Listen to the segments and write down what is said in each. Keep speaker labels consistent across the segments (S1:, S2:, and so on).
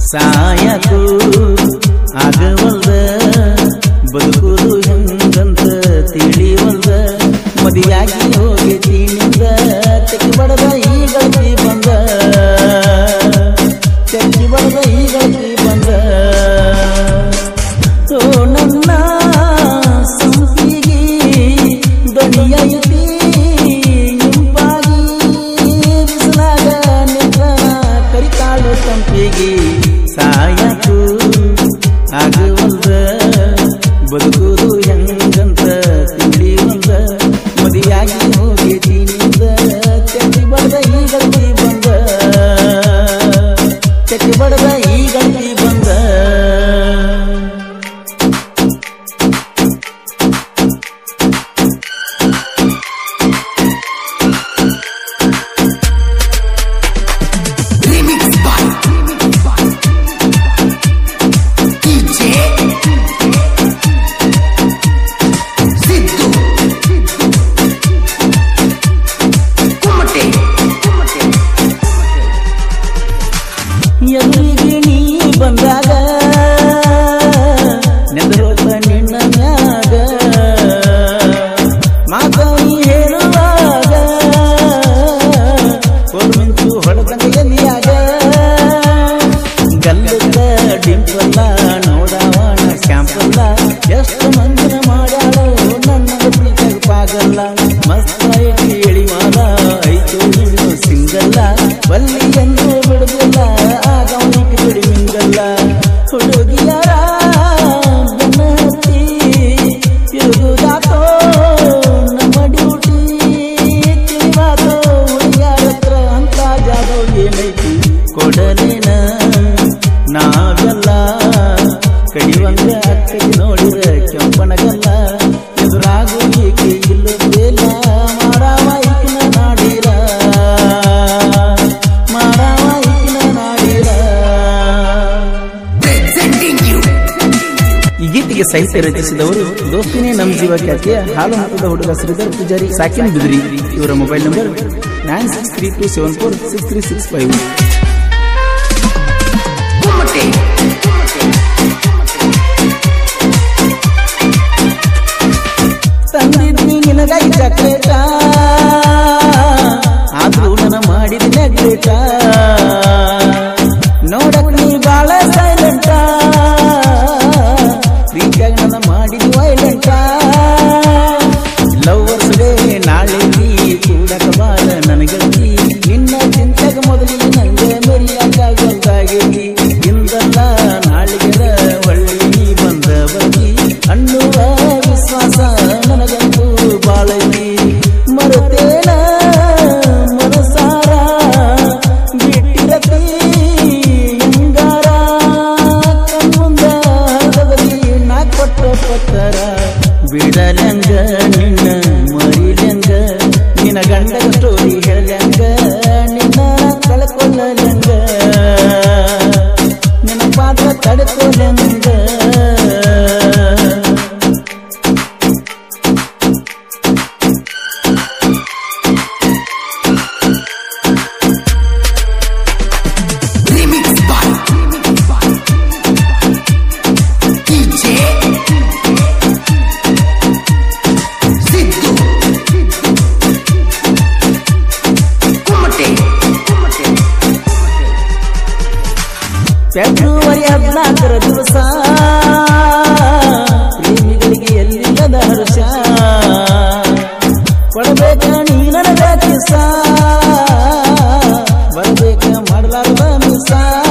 S1: ಸಾಯಕು ಆಗವಲ್ದ ಬದುಕುದು ಹೆಂಗಂತ ತಿಳಿವಲ್ದ ಮದಿಯಾಗಿ ಹೋಗೈತಿ ನಿಂದ ತೆಕ್ಕಿ ಬಡದ ಈ ಗಳತಿ ಬಂದ ತೆಕ್ಕಿ ಬಡದ ಈ ಗಳತಿ ಬಂದ ಓ ನನ್ನ ಸಂಪಿಗೆ ದಣಿಯೈತಿ ಇಂಪಾಗಿ ಬಿಸಿಲಾಗ ನಿಂತನ ಕರಿತಾಳು ತಂಪಿಗೆ ಸಾಯಕು ಆಗುವಂದ ಬದುಕುದು ಹೆಂಗಂತ ತಿಳಿವಂದ ಮದಿಯಾಗಿ ಹೋಗೈತಿ ನಿಂದ ತೆಕ್ಕಿ ಬಡದ ಈ ಗಲ್ತಿ ಬಂದ ತೆಕ್ಕಿ ಬಡದ ಈ ಗಲ್ತಿ ಬಂದ
S2: Remix by DJ Siddu Kumate
S1: ಎದುರಿಗೆ ನೀ ಬಂದಾಗ ನೆದರೋತ ನಿನ್ನ ಮ್ಯಾಗ ಮಾತ ನೀ ಹೇಳುವಾಗ ಮಿಂಚು ಹೊಡೆದಂಗ ಎಲ್ಲಿಯಾಗ ಗಲ್ಲದ ಡಿಂಪಲ್ಲ ನೋಡವಣ ಸ್ಯಾಂಪಲ್ಲ ಎಷ್ಟು ಮಂದಿನ ಮಾಡ್ಯಾಳೋ ನನ್ನ ಪ್ರೀತಗಪಾಗಲ್ಲ ಮಸ್ತ್ ಐತಿ ಎಳಿಮಾಲ ಐತು ಇನ್ನು ಸಿಂಗಲ್ಲ ಬಲ್ಲಿ ಎಂದು ಬಿಡುದಿಲ್ಲ ಆಗ ಅವನಿಗೆ ಬಿಡಿ ಮಿಂಗಲ್ಲ ಹುಡುಗಿಯರ ಬೆನ್ನ ಹತ್ತಿ ತಿರುಗುದಾತೋ ನಮ್ಮ ಡ್ಯೂಟಿ ತಿಳಿವಾದೋ ಹುಡುಗಿಯರ ಹತ್ರ ಅಂತ ಜಾಗೋ ಏನೈತಿ ಕೊಡಲೇನ ನಾವೆಲ್ಲ ಕಡಿವಂಗ ಅಕ್ಕಗೆ ನೋಡಿದ ಕೆಂಪನಗಲ್ಲ ಎದುರಾಗು ಏಕೆ ಇಲ್ಲದಿಲ್ಲ ಮಾಡಾವ ಈಕಿನ ನಾಡಿರ ಮಾಡಾವ ಈಕಿನ ನಾಡಿರ
S2: Presenting you
S1: ಈ ಗೀತೆಗೆ ಸಾಹಿತ್ಯ ರಚಿಸಿದವರು ದೋಸ್ತಿನೇ ನಮ್ ಜೀವ ಖ್ಯಾತಿಯ ಹಾಲು ಹಾಕದ ಹುಡುಗ ಶ್ರೀಧರ್ ಪೂಜಾರಿ ಸಾಕಿನ ಬಿದ್ರಿ ಇವರ mobile number nine six three two seven four six three six five
S2: Kumate
S1: ತಂದಿದ್ನಿ ನಿನಗಾಗಿ ಚಕ್ಲೇಟ ಆದ್ರೂ ನನ್ನ ಮಾಡಿದ ನೆಗ್ಲೇಟ ನೋಡಕ್ ನೀ ಬಾಳ ಸೈಲೆಂಟ ಪ್ರೀತಿಯಾಗಿ ನನ್ನ ಮಾಡಿದ ವೈಲೆಂಟ ಲವರ್ಸ್ ಡೇ ನಾಳೆ ನೀ ಕೂಡಕ ಬಾರ ನನಗಂತಿ ನಿನ್ನ ಚಿಂತೆಗ ಮೊದಲಿಗೆ ನಂಗೆ ಮೆರಿಯಾಕ ಗೊತ್ತಾಗೈತಿ ಇಂದಲ್ಲ ನಾಳಿಗೆದ ಒಳ್ಳೆ ನೀ ಬಂದ ಬಗಿ ಅನ್ನುವ ವಿಶ್ವಾಸ ನನಗಂತೂ ಬಾಳೈತಿ ಮರುತೇನ ಮನಸಾರ ಬಿಟ್ಟಿರತಿ ಹಿಂಗಾರ ಕಣ್ಮುಂದ ಹರದಲಿ ನಾ ಕೊಟ್ಟ ಪತ್ತರ ಬಿಡಲಂಗ ನಿನ್ನ ಮರಿಲಂಗ ನಿನ್ನ ಗಂಡಗ ಸ್ಟೋರಿ ಹೇಳಂಗ ನಿನ್ನ ಕಳ್ಕೊಳ್ಳಲಂಗ ನಿನ್ನ ಪಾತ್ರ ತಡ್ಕೊಳ್ಳಂಗ
S2: Remix by DJ Siddu Kumate
S1: February ಹದಿನಾಲ್ಕರ ದಿವಸ ಪ್ರೇಮಿಗಳಿಗೆ ಎಲ್ಲಿಲ್ಲದ ಹರ್ಷ ಕೊಡಬೇಕ ನೀ ನನಗ ಕಿಸ ಬರಬೇಕ ಮಾಡಲಾರ್ದ ಮಿಸ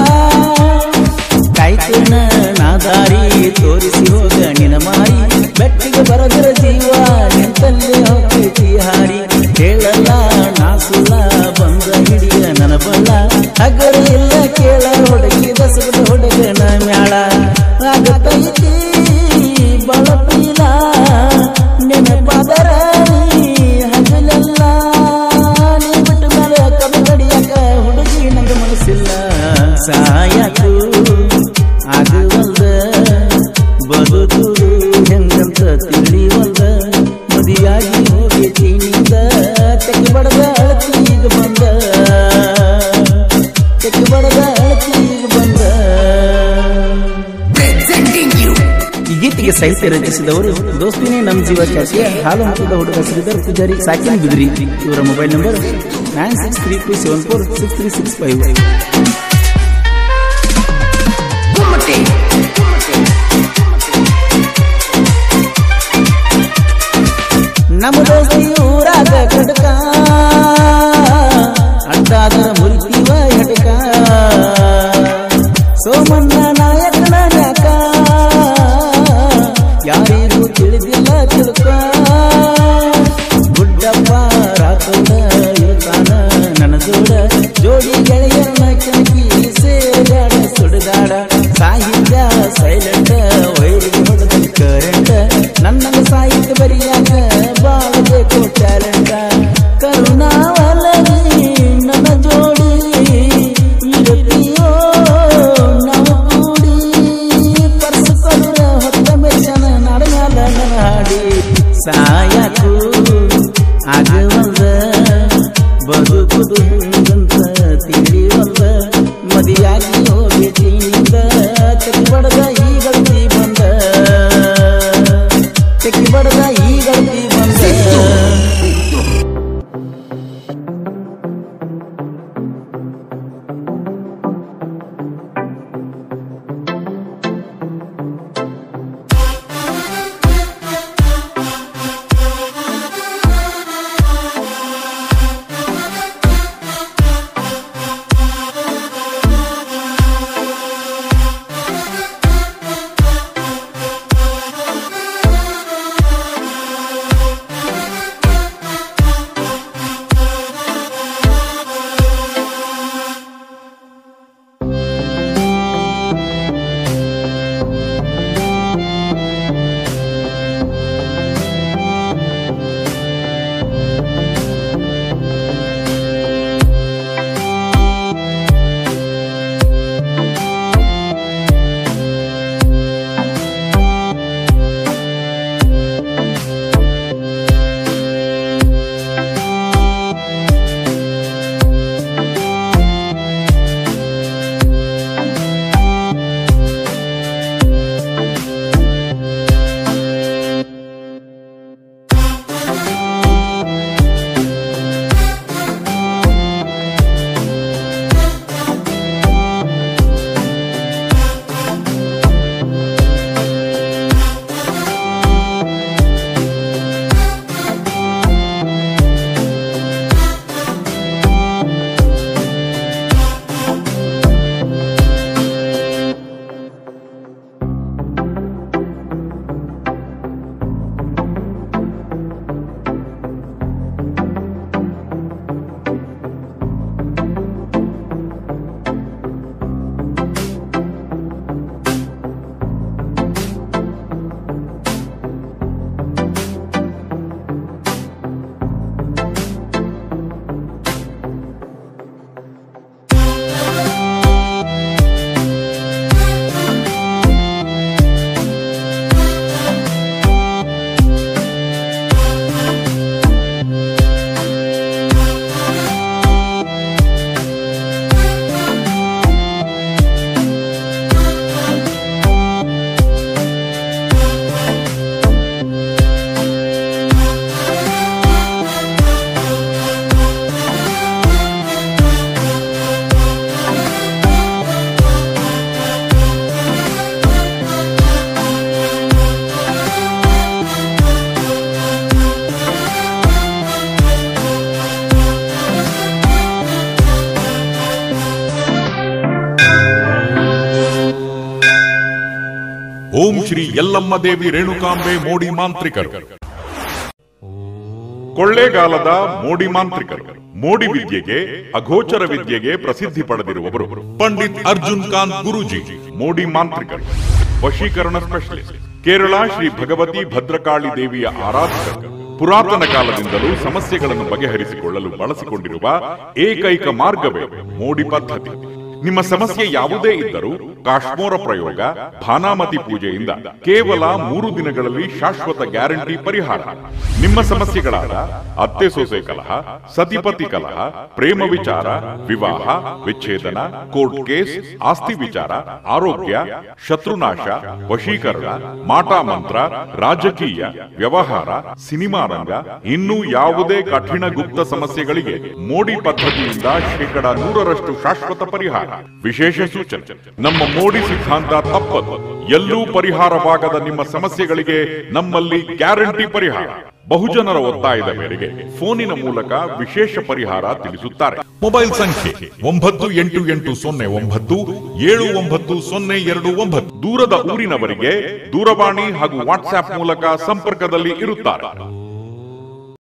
S1: ಕಾಯ್ತೇನ ನಾ ದಾರಿ ತೋರಿಸಿ ಹೋಗ ನಿನ ಮಾರಿ ಬೆಟ್ಟಿಗೆ ಬರದಿರ ಜೀವ ನಿಂತಲ್ಲೇ ಹೋಗ್ತೈತಿ ಹಾರಿ ಹೇಳಲ್ಲ ನಾ ಸುಳ್ಳ ಬಂದ ಹಿಡಿಯ ನನ್ನ ಬಲ್ಲ ಹಗರ ಇಲ್ಲ ಕೇಳ ಹುಡುಗಿ ದಸಗದ ಹುಡುಗನ ಮ್ಯಾಳ ಆಗತೈತಿ ಬಳಪಿಲ ನೆನಪಾದರ ನೀ ಹಗಲೆಲ್ಲ ನೀ ಬಿಟ್ಟ ಮೇಲೆ ಕಬ್ಬು ಗಡಿಯಾಕ ಹುಡುಗಿ ನಂಗೆ ಮನಸ್ಸಿಲ್ಲ ಸಾಯಕು ಆಗುವಲ್ದ ಬದುಕುದು ಹೆಂಗಂತ ತಿಳಿವಲ್ದ ಮದಿಯಾಗಿ ಹೋಗೈತಿ ನಿಂದ ತೆಕ್ಕಿ ಬಡದ ಅಳತಿ ಈಗ ಬಂದ ತೆಕ್ಕಿ ಬಡದ ಅಳತಿ ಈಗ ಬಂದ ಗೀತೆಗೆ ಸಾಹಿತ್ಯ ರಚಿಸಿದವರು ದೋಸ್ತಿನೇ ನಮ್ ಜೀವ ಖ್ಯಾತಿಯ ಹಾಲು ಮತದ ಹುಡುಗ ಶ್ರೀಧರ್ ಪೂಜಾರಿ ಸಾಕಿನ್ ಬಿದ್ರಿ ಇವರ mobile number nine six three two seven four six three six five
S2: ಕುಮಟೆ
S1: ನಮ್ಮ ದೋಸ್ತಿ ಊರಾಗ ಕಡಕ ಅಡ್ಡಾದ ಮುರಿತೀವ ಹಡಕ ಸೋಮಣ್ಣ ನಾಯಕನ ನ್ಯಾಕ ಯಾರಿಗೂ ತಿಳಿದಿಲ್ಲ ತಿಳ್ಕ ಗುಡ್ಡಪ್ಪ ರಾಕೋಡ ಇರ್ತಾನ ನನ್ನ ಜೋಡ ಜೋಡಿ ಗೆಳೆಯರನ್ನ ಕೆಣಕಿ ಸೇರಾಡ ಸುಡದಾಡ ಸಾಹಿತ್ಯ ಸೈಲೆಂಟ್ ವೈರಿಗೆ ಹೊಡೆದ ಕರೆಂಟ್ ನನ್ನ ಸಾಹಿತ್ಯ ಬರಿಯಾಕ ಬಾಳಬೇಕು ಟ್ಯಾಲೆಂಟ ಕರುಣಾವಲಗಿ ನನ್ನ ಜೋಡಿ ಇರುತ್ತೀಯೋ ನಾವು ಕೂಡಿ ಪರ್ಸ್ಕೊಂಡ್ರ ಹೊತ್ತ ಮೆಚ್ಚನ ನಡಮ್ಯಾಲ ನನ್ನ ಹಾಡಿ ಸಾಯಕು ಆಗವಲ್ದ ಬದುಕುದು ಹಿಂಗಂತ ತಿಳಿವಲ್ದ ಮದಿಯಾಗಿ ಹೋಗಿದ್ದೀನಿಂದ ತೆಕ್ಕಿ ಬಡದ ಈ ಗಳತಿ ಬಂದ ತೆಕ್ಕಿ ಬಡದ ಈ ಗಳತಿ ಬಂದ
S3: ಓಂ ಶ್ರೀ ಯಲ್ಲಮ್ಮ ದೇವಿ ರೇಣುಕಾಂಬೆ ಮೋಡಿ ಮಾಂತ್ರಿಕರು ಕೊಳ್ಳೇಗಾಲದ ಮೋಡಿ ಮಾಂತ್ರಿಕರು ಮೋಡಿ ವಿದ್ಯೆಗೆ ಅಗೋಚರ ವಿದ್ಯೆಗೆ ಪ್ರಸಿದ್ಧಿ ಪಡೆದಿರುವವರು ಪಂಡಿತ್ ಅರ್ಜುನ್ ಕಾಂತ್ ಗುರೂಜಿ ಮೋಡಿ ಮಾಂತ್ರಿಕರು ವಶೀಕರಣ ಸ್ಪೆಷಲಿಸ್ಟ್ ಕೇರಳ ಶ್ರೀ ಭಗವತಿ ಭದ್ರಕಾಳಿ ದೇವಿಯ ಆರಾಧಕರು ಪುರಾತನ ಕಾಲದಿಂದಲೂ ಸಮಸ್ಯೆಗಳನ್ನು ಬಗೆಹರಿಸಿಕೊಳ್ಳಲು ಬಳಸಿಕೊಂಡಿರುವ ಏಕೈಕ ಮಾರ್ಗವೇ ಮೋಡಿ ಪದ್ಧತಿ ನಿಮ್ಮ ಸಮಸ್ಯೆ ಯಾವುದೇ ಇದ್ದರೂ ಕಾಶ್ಮೋರ ಪ್ರಯೋಗ ಭಾನಾಮತಿ ಪೂಜೆಯಿಂದ ಕೇವಲ ಮೂರು ದಿನಗಳಲ್ಲಿ ಶಾಶ್ವತ ಗ್ಯಾರಂಟಿ ಪರಿಹಾರ ನಿಮ್ಮ ಸಮಸ್ಯೆಗಳಾದ ಅತ್ತೆ ಸೊಸೆ ಕಲಹ ಸತಿಪತಿ ಕಲಹ ಪ್ರೇಮ ವಿಚಾರ ವಿವಾಹ ವಿಚ್ಛೇದನ ಕೋರ್ಟ್ ಕೇಸ್ ಆಸ್ತಿ ವಿಚಾರ ಆರೋಗ್ಯ ಶತ್ರುನಾಶ ವಶೀಕರಣ ಮಾಟ ಮಂತ್ರ ರಾಜಕೀಯ ವ್ಯವಹಾರ ಸಿನಿಮಾ ರಂಗ ಇನ್ನೂ ಯಾವುದೇ ಕಠಿಣ ಗುಪ್ತ ಸಮಸ್ಯೆಗಳಿಗೆ ಮೋಡಿ ಪದ್ಧತಿಯಿಂದ ಶೇಕಡ ನೂರರಷ್ಟು ಶಾಶ್ವತ ಪರಿಹಾರ ವಿಶೇಷ ಸೂಚನೆ ನಮ್ಮ ಮೋಡಿ ಸಿದ್ಧಾಂತ ತಪ್ಪದು ಎಲ್ಲೂ ಪರಿಹಾರವಾಗದ ನಿಮ್ಮ ಸಮಸ್ಯೆಗಳಿಗೆ ನಮ್ಮಲ್ಲಿ ಗ್ಯಾರಂಟಿ ಪರಿಹಾರ ಬಹುಜನರ ಒತ್ತಾಯದ ಮೇರೆಗೆ ಫೋನಿನ ಮೂಲಕ ವಿಶೇಷ ಪರಿಹಾರ ತಿಳಿಸುತ್ತಾರೆ ಮೊಬೈಲ್ ಸಂಖ್ಯೆ ಒಂಬತ್ತು ಎಂಟು ಎಂಟು ಸೊನ್ನೆ ಒಂಬತ್ತು ಏಳು ಒಂಬತ್ತು ಸೊನ್ನೆ ಎರಡು ಒಂಬತ್ತು ದೂರದ ಊರಿನವರಿಗೆ ದೂರವಾಣಿ ಹಾಗೂ ವಾಟ್ಸ್ಆಪ್ ಮೂಲಕ ಸಂಪರ್ಕದಲ್ಲಿ ಇರುತ್ತಾರೆ